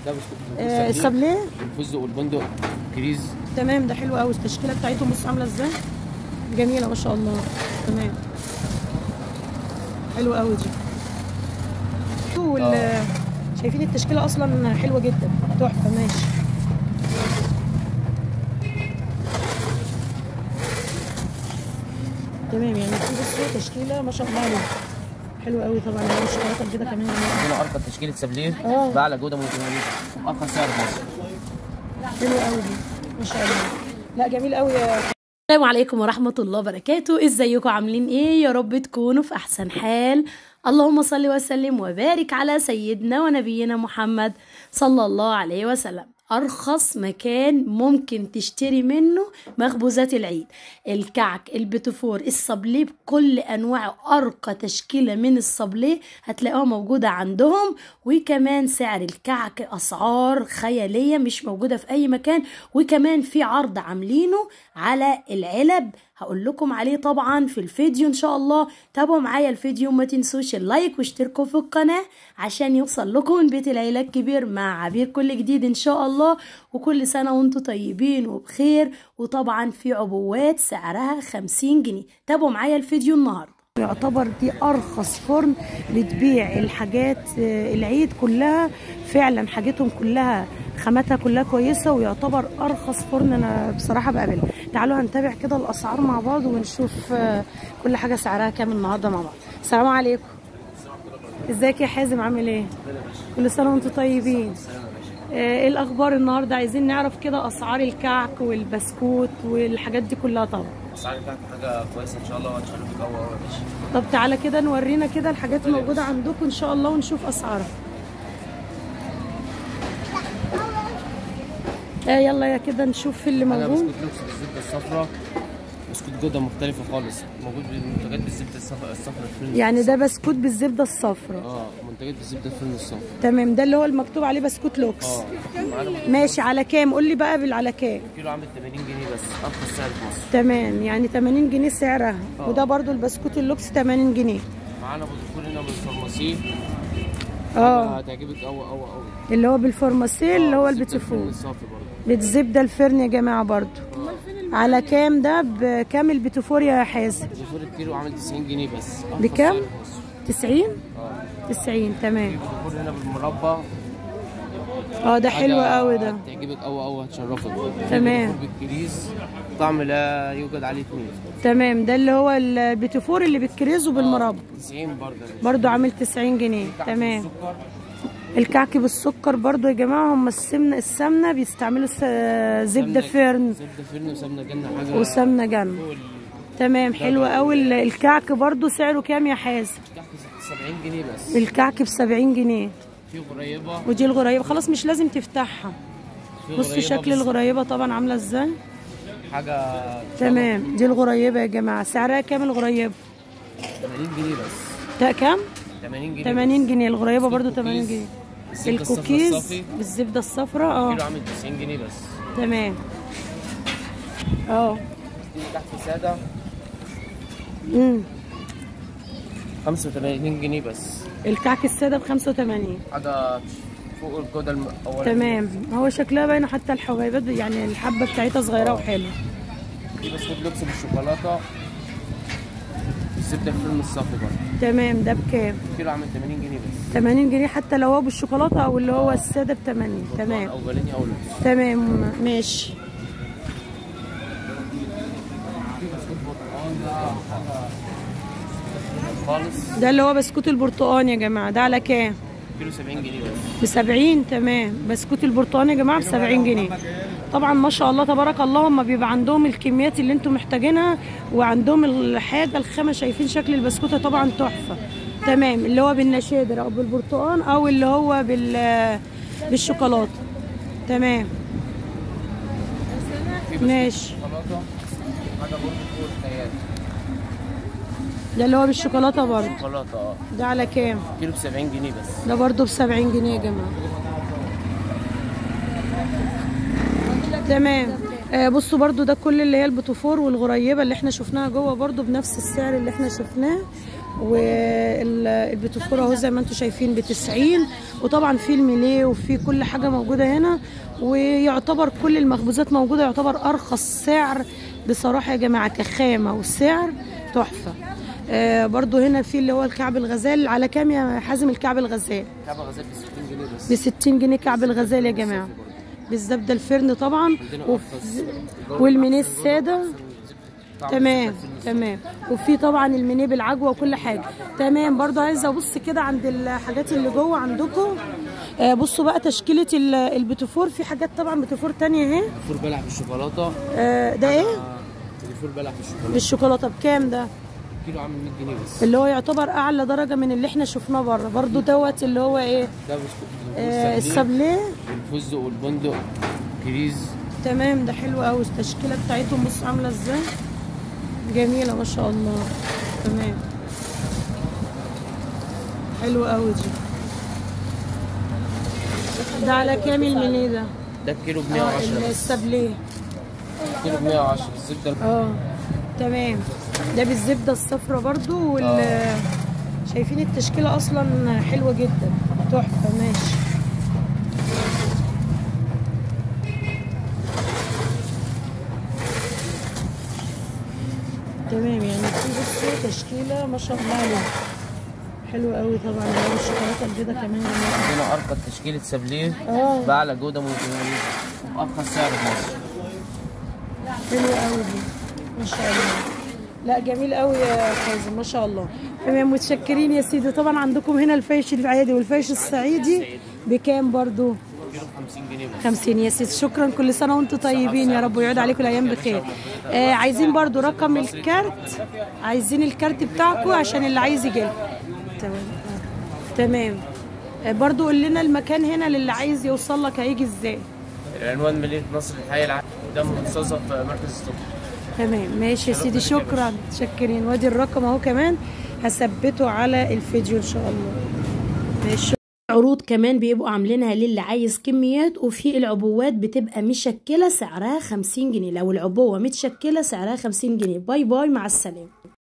ده بسكوت آه الفستق السابليه الفستق والبندق كريز تمام ده حلو قوي التشكيله بتاعتهم بص عامله ازاي جميله ما شاء الله تمام حلوه قوي دي وال شايفين التشكيله اصلا حلوه جدا تحفه ماشي تمام يعني في بصوا تشكيله ما شاء الله عليها حلوه قوي طبعا هي الشوكولاته كده كمان هنا ارقى تشكيله سابليه اه. باعلى جوده ممكن ارخص سعر في مصر حلوه قوي دي ما شاء الله لا جميل قوي يا السلام عليكم ورحمة الله وبركاته ازيكم عاملين ايه يا رب تكونوا في احسن حال اللهم صل وسلم وبارك على سيدنا ونبينا محمد صلى الله عليه وسلم ارخص مكان ممكن تشتري منه مخبوزات العيد الكعك البتفور الصبليه بكل انواعه ارقى تشكيله من الصبليه هتلاقوها موجوده عندهم وكمان سعر الكعك اسعار خياليه مش موجوده في اي مكان وكمان في عرض عاملينه على العلب هقول لكم عليه طبعا في الفيديو ان شاء الله تابعوا معايا الفيديو وما تنسوش اللايك واشتركوا في القناه عشان يوصل لكم من بيت العيله الكبير مع عبير كل جديد ان شاء الله وكل سنه وانتم طيبين وبخير وطبعا في عبوات سعرها 50 جنيه تابعوا معايا الفيديو النهارده يعتبر دي ارخص فرن بتبيع الحاجات آه، العيد كلها فعلا حاجتهم كلها خاماتها كلها كويسه ويعتبر ارخص فرن انا بصراحه بقابلها تعالوا هنتابع كده الاسعار مع بعض ونشوف آه، كل حاجه سعرها كام النهارده مع بعض السلام عليكم ازيك يا حازم عامل ايه كل سنه وانتم طيبين آه، ايه الاخبار النهارده عايزين نعرف كده اسعار الكعك والبسكوت والحاجات دي كلها طبعا اسعار بتاعتك حاجه كويسه ان شاء الله وهتشرفك قوي قوي يا باشا طب تعالى كده نورينا كده الحاجات الموجودة عندكم إن شاء الله ونشوف أسعارها آه يلا يا كده نشوف اللي حاجه موجود بسكوت لوكس بالزبده الصفراء بسكوت جوده مختلفه خالص موجود بالمنتجات بالزبده الصفراء الصفراء الفرن يعني ده بسكوت بالزبدة الصفراء اه منتجات بالزبده الفرن الصفراء تمام ده اللي هو المكتوب عليه بسكوت لوكس اه معانا ماشي على كام قول لي بقى بال- على كام كيلو عامل 80 جنيه بس ارخص سعر في مصر تمام يعني 80 جنيه سعرها آه. وده برضو البسكوت اللوكس 80 جنيه معانا بودفور هنا من الفارماسي اه هتعجبك قوي قوي قوي اللي هو بالفورماسيل اللي هو بالزبدة الفرن البيتيفور الصافي برضه بالزبدة الفرن يا جماعة برضو على كام ده بكام البيتيفور يا حازم بودفور الكيلو عامل 90 جنيه بس أرخص بكام؟ سعر في مصر. 90 اه 90 تمام في بودفور هنا بالمربى اه ده حلو حاجة قوي ده هتعجبك قوي قوي هتشرفك تمام. في بودفور بالكريز طعم لا يوجد عليه اثنين تمام ده اللي هو البيتيفور اللي بالكريز وبالمربى 90 برضه برضو عامل 90 جنيه تمام السكر الكعك بالسكر برضو يا جماعة هم السمنة السمنة بيستعملوا س- زبدة سمنة- فرن زبده فرن وسمنه جنه حاجه وسمنة جنب فوق ال- تمام حلو قوي ال- الكعك برضو سعره كام يا حازم تحت 70 جنيه بس الكعك ب 70 جنيه في غريبه ودي الغريبة خلاص مش لازم تفتحها في بص غريبة شكل بس الغريبة طبعا عاملة ازاي حاجه تمام دي الغريبة يا جماعة سعرها كام الغريبة 80 جنيه بس تا كام 80 جنيه 80 جنيه الغريبة برضو الكوكيز. 80 جنيه الزبدة الصفرا الكوكيز الصافي بالزبدة الصفراء اه كيلو عامل 90 جنيه بس تمام اه دي تحت ساده امم 85 جنيه بس الكعك السادة ب 85 حاجه فوق الجوده الاولانيه تمام هو شكلها باينة حتى الحبيبات يعني الحبة بتاعتها صغيرة وحلوة دي بسكوت لوكس بالشوكولاته الزبده الفرن الصافي برضه تمام ده بكام كيلو عامل 80 جنيه بس 80 جنيه حتى لو هو بالشوكولاتة او اللي هو السادة ب 80 تمام او فانيليا او لوكس تمام ماشي في بسكوت برتقال ده حاجه خالص ده اللي هو بسكوت البرتقال يا جماعة ده على كام كيلو 70 جنيه بس ب 70 تمام بسكوت البرتقال يا جماعه ب 70 جنيه طبعا ما شاء الله تبارك الله هم بيبقى عندهم الكميات اللي انتم محتاجينها وعندهم الحاجه الخامه شايفين شكل البسكوته طبعا تحفه تمام اللي هو بالنشادر او بالبرتقال او اللي هو بال بالشوكولاته تمام في بسكوت ماشي شوكولاته حاجه برضه فوق الخيال ده اللي هو بالشوكولاته برضه شوكولاته اه ده على كام كيلو ب 70 جنيه بس ده برضه ب 70 جنيه يا جماعه تمام آه بصوا برضو ده كل اللي هي البتوفور والغريبه اللي احنا شفناها جوه برضو بنفس السعر اللي احنا شفناه والبتوفور اهو زي ما انتم شايفين ب 90 وطبعا في الميليه وفي كل حاجه موجوده هنا ويعتبر كل المخبوزات موجوده يعتبر ارخص سعر بصراحه يا جماعه كخامه والسعر تحفه آه برضو هنا في اللي هو الكعب الغزال على كام يا حازم الكعب الغزال كعب غزال ب 60 جنيه بس ب 60 جنيه كعب الغزال يا جماعه بالزبده الفرن طبعا عندنا وف... ارخص والمينيه الساده طعم تمام الزبدة في تمام وفي طبعا المينيه بالعجوه وكل حاجه تمام برضو عايزه ابص كده عند الحاجات اللي جوه عندكم آه بصوا بقى تشكيله ال- البتفور في حاجات طبعا بتفور تانية اهي الفول بلح بالشوكولاته آه ده ايه آه، الفول بلح بالشوكولاته بالشوكولاته بكام ده كيلو عامل 100 جنيه بس اللي هو يعتبر اعلى درجه من اللي احنا شفناه بره برضو دوت اللي هو ايه ده بسكوت آه السابليه السابليه والفستق والبندق كريز تمام ده حلو قوي التشكيله بتاعتهم بص عامله ازاي جميله ما شاء الله تمام حلو قوي دي ده على كام المنيه ده ده الكيلو ب اه 110 بس السابليه الكيلو ب 110 الزبده اه تمام ده بالزبده الصفرا برضو وال آه. شايفين التشكيله اصلا حلوه جدا تحفه ماشي تمام يعني في بصوا تشكيله ما شاء الله عليها حلوه قوي طبعا اللي هو الشوكولاته البيضاء كمان جميله عندنا ارقى تشكيله سابليه اه باعلى جوده ممكن وارخص سعر في مصر حلوه قوي دي ما شاء الله لا جميل قوي يا حازم ما شاء الله تمام متشكرين يا سيدي طبعا عندكم هنا الفيش العادي والفيش الصعيدي بكام برضو كيلو ب 50 جنيه بس 50 يا سيدي شكرا كل سنه وانتم طيبين يا رب ويعود عليكم الايام بخير آه عايزين برضو رقم الكارت عايزين الكارت بتاعكم عشان اللي عايز يجي تمام آه. تمام آه برضو قول لنا المكان هنا للي عايز يوصل لك هيجي ازاي العنوان مدينه نصر الحي العام قدام منتصف مركز الصبح تمام ماشي يا سيدي شكرا متشكرين وادي الرقم اهو كمان هثبته على الفيديو ان شاء الله ماشي عروض كمان بيبقوا عاملينها للي عايز كميات وفي العبوات بتبقى مشكلة سعرها 50 جنيه لو العبوة متشكلة سعرها 50 جنيه باي باي مع السلامة